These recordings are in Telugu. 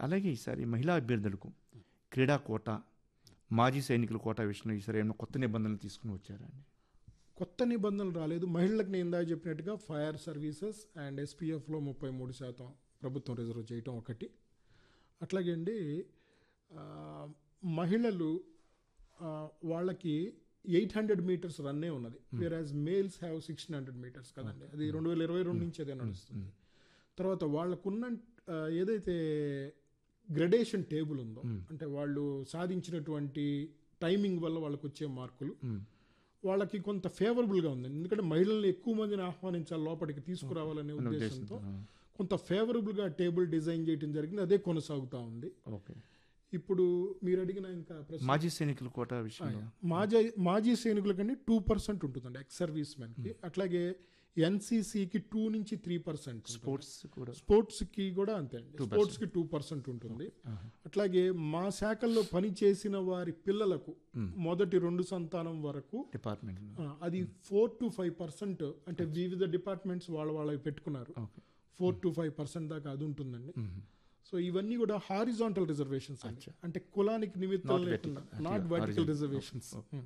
అలాగే ఈసారి మహిళా అభ్యర్థులకు క్రీడా కోట మాజీ సైనికుల కోట విషయంలో ఈసారి ఏమైనా కొత్త నిబంధనలు తీసుకుని వచ్చారా అండి కొత్త నిబంధనలు రాలేదు మహిళలకు నేను ఇందాక చెప్పినట్టుగా ఫైర్ సర్వీసెస్ అండ్ ఎస్పీఎఫ్లో ముప్పై మూడు శాతం ప్రభుత్వం రిజర్వ్ చేయటం ఒకటి అట్లాగే అండి ఆ, మహిళలు ఆ, వాళ్ళకి ఎయిట్ హండ్రెడ్ మీటర్స్ రన్నే ఉన్నది whereas males have sixteen hundred metres కదండి అది రెండు వేల ఇరవై రెండు నుంచి అదే నడుస్తుంది తర్వాత వాళ్ళకున్న ఆ, ఏదైతే గ్రెడేషన్ టేబుల్ ఉందో అంటే వాళ్ళు సాధించినటువంటి టైమింగ్ వల్ల వాళ్ళకి వచ్చే మార్కులు వాళ్ళకి కొంత ఫేవరబుల్గా ఉంది ఎందుకంటే మహిళల్ని ఎక్కువ మందిని ఆహ్వానించాలి లోపలికి తీసుకురావాలనే ఉద్దేశంతో కొంత ఫేవరబుల్గా టేబుల్ డిజైన్ చేయడం జరిగింది అదే కొనసాగుతూ ఉంది ఓకే ఇప్పుడు మీరు అడిగిన ఇంకా ప్రశ్న మాజీ సైనికుల కోట విషయంలో మాజీ మాజీ సైనికులకండి టూ పర్సెంట్ ఉంటుందండి ఎక్స్ సర్వీస్ మెన్కి అట్లాగే ఎన్సీసీకి టూ నుంచి త్రీ పర్సెంట్ స్పోర్ట్స్ కూడా స్పోర్ట్స్కి కూడా అంతే అండి స్పోర్ట్స్కి టూ పర్సెంట్ ఉంటుంది అట్లాగే మా శాఖల్లో పనిచేసిన వారి పిల్లలకు మొదటి రెండు సంతానం వరకు డిపార్ట్మెంట్ ఆ, అది ఫోర్ టు ఫైవ్ పర్సెంట్ అంటే వివిధ డిపార్ట్మెంట్స్ వాళ్ళ వాళ్ళవి పెట్టుకున్నారు okay four to five percent దాకా అది ఉంటుందండి సో ఇవన్నీ కూడా హారిజాంటల్ రిజర్వేషన్స్ అండి అంటే కులానికి నిమిత్తం లేకుండా నాట్ వర్టికల్ రిజర్వేషన్స్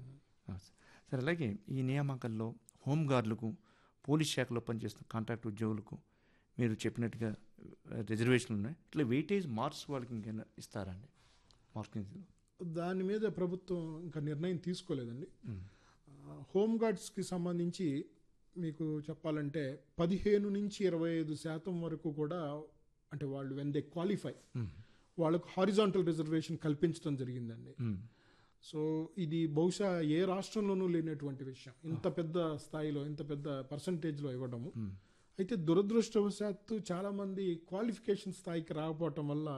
సరే అలాగే ఈ నియామకాల్లో హోంగార్డులకు పోలీస్ శాఖలో పనిచేస్తున్న కాంట్రాక్ట్ ఉద్యోగులకు మీరు చెప్పినట్టుగా రిజర్వేషన్లు ఉన్నాయి ఇట్లా వెయిటేజ్ మార్క్స్ వాళ్ళకి ఇంకేమైనా ఇస్తారా అండి మార్కింగ్ దాని మీద ప్రభుత్వం ఇంకా నిర్ణయం తీసుకోలేదండి హోమ్ గార్డ్స్కి సంబంధించి మీకు చెప్పాలంటే పదిహేను నుంచి ఇరవై ఐదు శాతం వరకు కూడా అంటే వాళ్ళు వెన్ దే క్వాలిఫై వాళ్ళకు హారిజాంటల్ రిజర్వేషన్ కల్పించడం జరిగిందండి సో ఇది బహుశా ఏ రాష్ట్రంలోనూ లేనటువంటి విషయం ఇంత పెద్ద స్థాయిలో ఇంత పెద్ద పర్సంటేజ్లో ఇవ్వడము అయితే దురదృష్టవశాత్తు చాలా మంది క్వాలిఫికేషన్ స్థాయికి రాకపోవటం వల్ల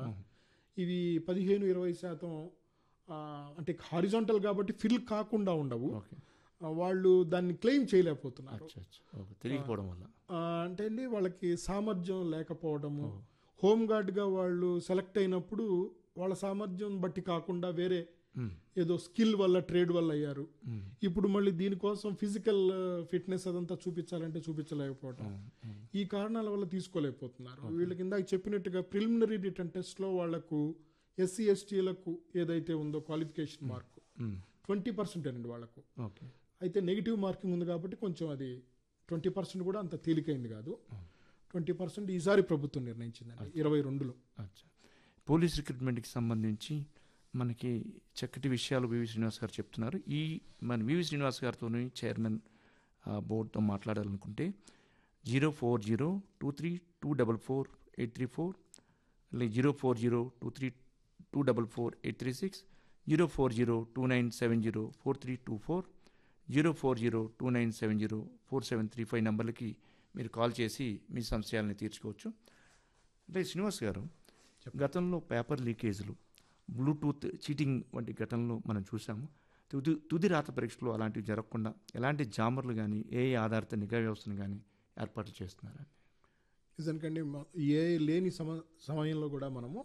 ఇవి పదిహేను ఇరవై శాతం ఆ, అంటే హారిజాంటల్ కాబట్టి ఫిల్ కాకుండా ఉండవు ఓకే ఆ, వాళ్ళు దాన్ని క్లెయిమ్ చేయలేకపోతున్నారు అచ్చా అచ్చా ఓకే తెలియకపోవడం వల్ల ఆ, అంటే అండి వాళ్ళకి సామర్థ్యం లేకపోవడము హోమ్ గార్డ్గా వాళ్ళు సెలెక్ట్ అయినప్పుడు వాళ్ళ సామర్థ్యం బట్టి కాకుండా వేరే ఏదో స్కిల్ వల్ల ట్రేడ్ వల్ల అయ్యారు ఇప్పుడు మళ్ళీ దీనికోసం ఫిజికల్ ఫిట్నెస్ అదంతా చూపించాలంటే చూపించలేకపోవటం ఈ కారణాల వల్ల తీసుకోలేకపోతున్నారు వీళ్ళకి ఇందాక చెప్పినట్టుగా ప్రిలిమినరీ రిటర్న్ టెస్ట్లో వాళ్లకు ఎస్సీ ఎస్టీలకు ఏదైతే ఉందో క్వాలిఫికేషన్ మార్కు ట్వంటీ పర్సెంట్ అండి వాళ్ళకు ఓకే అయితే నెగిటివ్ మార్కింగ్ ఉంది కాబట్టి కొంచెం అది ట్వంటీ పర్సెంట్ కూడా అంత తేలికైంది కాదు ట్వంటీ పర్సెంట్ ఈసారి ప్రభుత్వం నిర్ణయించిందండి ఇరవై రెండులో అచ్చా పోలీస్ రిక్రూట్మెంట్కి సంబంధించి మనకి చక్కటి విషయాలు వివి శ్రీనివాస్ గారు చెప్తున్నారు ఈ మన వివి శ్రీనివాస్ గారితో చైర్మన్ ఆ, బోర్డుతో మాట్లాడాలనుకుంటే zero four zero two three two double four eight three four అలాగే zero four zero two three two double four eight three six zero four zero two nine seven zero four three two four zero four zero two nine seven zero four seven three five నెంబర్లకి మీరు కాల్ చేసి మీ సంశయాలని తీర్చుకోవచ్చు అంటే శ్రీనివాస్ గారు గతంలో పేపర్ లీకేజీలు బ్లూటూత్ చీటింగ్ వంటి ఘటనలు మనం చూసాము తుది తుది రాత పరీక్షలో అలాంటివి జరగకుండా ఎలాంటి జామర్లు కానీ ఏ ఆధారిత నిఘా వ్యవస్థను కానీ ఏర్పాట్లు చేస్తున్నారండి నిజానికండి మ- ఏ లేని సమ సమయంలో కూడా మనము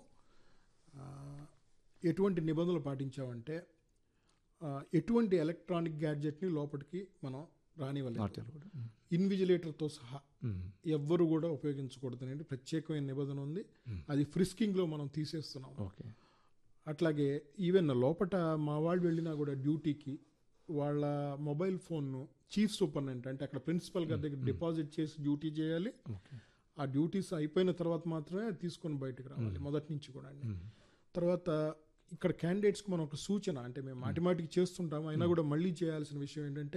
ఆ, ఎటువంటి నిబంధనలు పాటించామంటే ఆ, ఎటువంటి ఎలక్ట్రానిక్ గ్యాడ్జెట్ని లోపలికి మనం రానివ్వలేదు వార్తలు కూడా ఇన్విజిలేటర్తో సహా ఎవ్వరు కూడా ఉపయోగించకూడదు అనేది ప్రత్యేకమైన నిబంధన ఉంది అది ఫ్రిస్కింగ్లో మనం తీసేస్తున్నాం ఓకే అట్లాగే ఈవెన్ లోపట మా వాళ్ళు వెళ్ళినా కూడా డ్యూటీకి వాళ్ళ మొబైల్ ఫోన్ను చీఫ్ సూపరింటెండెంట్ అంటే అక్కడ ప్రిన్సిపల్ గారి దగ్గర డిపాజిట్ చేసి డ్యూటీ చేయాలి ఓకే ఆ డ్యూటీస్ అయిపోయిన తర్వాత మాత్రమే అది తీసుకొని బయటకు రావాలి మొదటి నుంచి కూడా అండి తర్వాత ఇక్కడ క్యాండిడేట్స్కి మనం ఒక సూచన అంటే మేము మాటిమాటికి చేస్తుంటాం అయినా కూడా మళ్ళీ చేయాల్సిన విషయం ఏంటంటే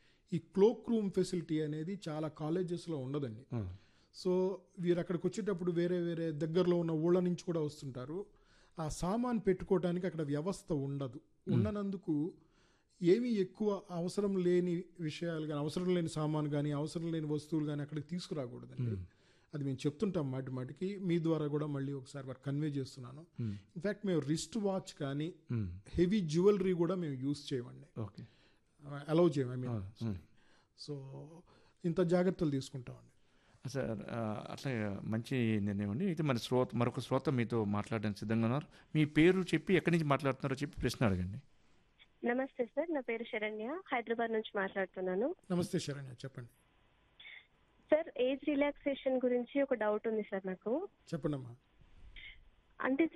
ఈ క్లోక్ రూమ్ ఫెసిలిటీ అనేది చాలా కాలేజెస్లో ఉండదండి సో వీరు అక్కడికి వచ్చేటప్పుడు వేరే వేరే దగ్గరలో ఉన్న ఊళ్ళ నుంచి కూడా వస్తుంటారు ఆ సామాన్ పెట్టుకోవడానికి అక్కడ వ్యవస్థ ఉండదు ఉండనందుకు ఏమీ ఎక్కువ అవసరం లేని విషయాలు కానీ అవసరం లేని సామాన్ కానీ అవసరం లేని వస్తువులు కానీ అక్కడికి తీసుకురాకూడదండి అది మేము చెప్తుంటాం మాటి మాటికి మీ ద్వారా కూడా మళ్ళీ ఒకసారి వారు కన్వే చేస్తున్నాను ఇన్ఫ్యాక్ట్ మేము రిస్ట్ వాచ్ కానీ హెవీ జ్యువెలరీ కూడా మేము యూస్ చేయమండి ఓకే అలౌ చేయం ఐ మీన్ సో ఇంత జాగ్రత్తలు తీసుకుంటామండి సార్ ఆ, అట్లా మంచి నిర్ణయం అండి అయితే మన శ్రోత మరొక శ్రోత మీతో మాట్లాడడానికి సిద్ధంగా ఉన్నారు మీ పేరు చెప్పి ఎక్కడి నుంచి మాట్లాడుతున్నారో చెప్పి ప్రశ్న అడగండి నమస్తే సార్ నా పేరు శరణ్య హైదరాబాద్ నుంచి మాట్లాడుతున్నాను నమస్తే శరణ్య చెప్పండి సార్ ఏజ్ రిలాక్సేషన్ గురించి ఒక డౌట్ ఉంది సార్ నాకు చెప్పండి అమ్మా అంటే